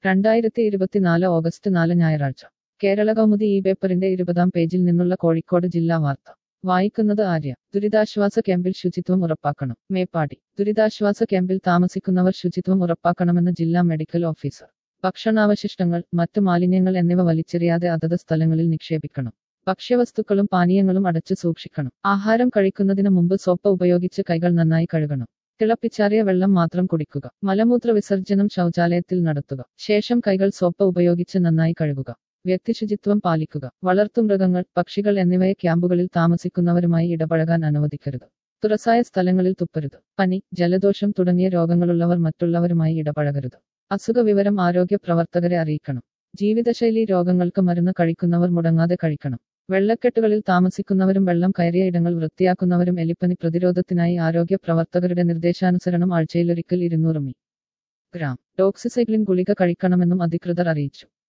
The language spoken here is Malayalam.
രണ്ടായിരത്തി ഇരുപത്തിനാല് ഓഗസ്റ്റ് നാല് ഞായറാഴ്ച കേരള കൗമുദി ഈ പേപ്പറിന്റെ ഇരുപതാം പേജിൽ നിന്നുള്ള കോഴിക്കോട് ജില്ലാ വാർത്ത വായിക്കുന്നത് ആര്യ ദുരിതാശ്വാസ ക്യാമ്പിൽ ശുചിത്വം ഉറപ്പാക്കണം മേപ്പാടി ദുരിതാശ്വാസ ക്യാമ്പിൽ താമസിക്കുന്നവർ ശുചിത്വം ഉറപ്പാക്കണമെന്ന് ജില്ലാ മെഡിക്കൽ ഓഫീസർ ഭക്ഷണാവശിഷ്ടങ്ങൾ മറ്റ് മാലിന്യങ്ങൾ എന്നിവ വലിച്ചെറിയാതെ അതത് സ്ഥലങ്ങളിൽ നിക്ഷേപിക്കണം ഭക്ഷ്യവസ്തുക്കളും പാനീയങ്ങളും അടച്ചു സൂക്ഷിക്കണം ആഹാരം കഴിക്കുന്നതിന് മുമ്പ് സോപ്പ് ഉപയോഗിച്ച് കൈകൾ നന്നായി കഴുകണം തിളപ്പിച്ചാറിയ വെള്ളം മാത്രം കുടിക്കുക മലമൂത്ര വിസർജനം ശൗചാലയത്തിൽ നടത്തുക ശേഷം കൈകൾ സോപ്പ് ഉപയോഗിച്ച് നന്നായി കഴുകുക വ്യക്തിശുചിത്വം പാലിക്കുക വളർത്തുമൃഗങ്ങൾ പക്ഷികൾ എന്നിവയെ ക്യാമ്പുകളിൽ താമസിക്കുന്നവരുമായി ഇടപഴകാൻ അനുവദിക്കരുത് തുറസായ സ്ഥലങ്ങളിൽ തുപ്പരുത് പനി ജലദോഷം തുടങ്ങിയ രോഗങ്ങളുള്ളവർ മറ്റുള്ളവരുമായി ഇടപഴകരുത് അസുഖ വിവരം ആരോഗ്യ പ്രവർത്തകരെ അറിയിക്കണം ജീവിതശൈലി രോഗങ്ങൾക്ക് മരുന്ന് കഴിക്കുന്നവർ മുടങ്ങാതെ കഴിക്കണം വെള്ളക്കെട്ടുകളിൽ താമസിക്കുന്നവരും വെള്ളം കയറിയ ഇടങ്ങൾ വൃത്തിയാക്കുന്നവരും എലിപ്പനി പ്രതിരോധത്തിനായി ആരോഗ്യ പ്രവർത്തകരുടെ നിർദ്ദേശാനുസരണം ആഴ്ചയിലൊരിക്കൽ ഇരുന്നൂറ് മി ഗ്രാം ഡോക്സിസൈക്ലിൻ ഗുളിക കഴിക്കണമെന്നും അധികൃതർ അറിയിച്ചു